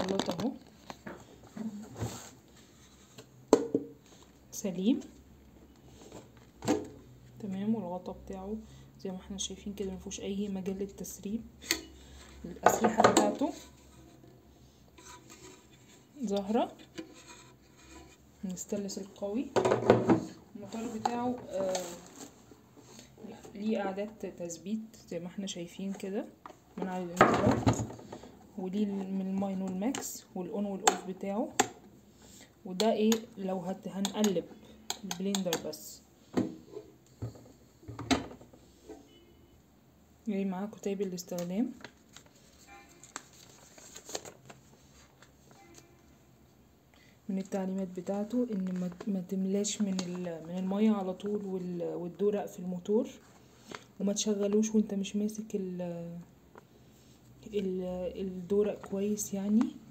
الخلاط اهو سليم تمام والغطا بتاعه زي ما احنا شايفين كده مفيهوش اي مجال للتسريب الاسلحه بتاعته ظاهره الستانلس القوي الموتور بتاعه آه ليه اعداد تثبيت زي ما احنا شايفين كده من على الانطلاق وليه من الماين والماكس والاون والاوف بتاعه وده ايه لو هت هنقلب البلندر بس جاي معاه كتيب الاستخدام من التعليمات بتاعته ان ما- ما تملاش من ال- من الميه على طول وال- والدورق في الموتور وما تشغلوش وانت مش ماسك ال ال- الدورق كويس يعني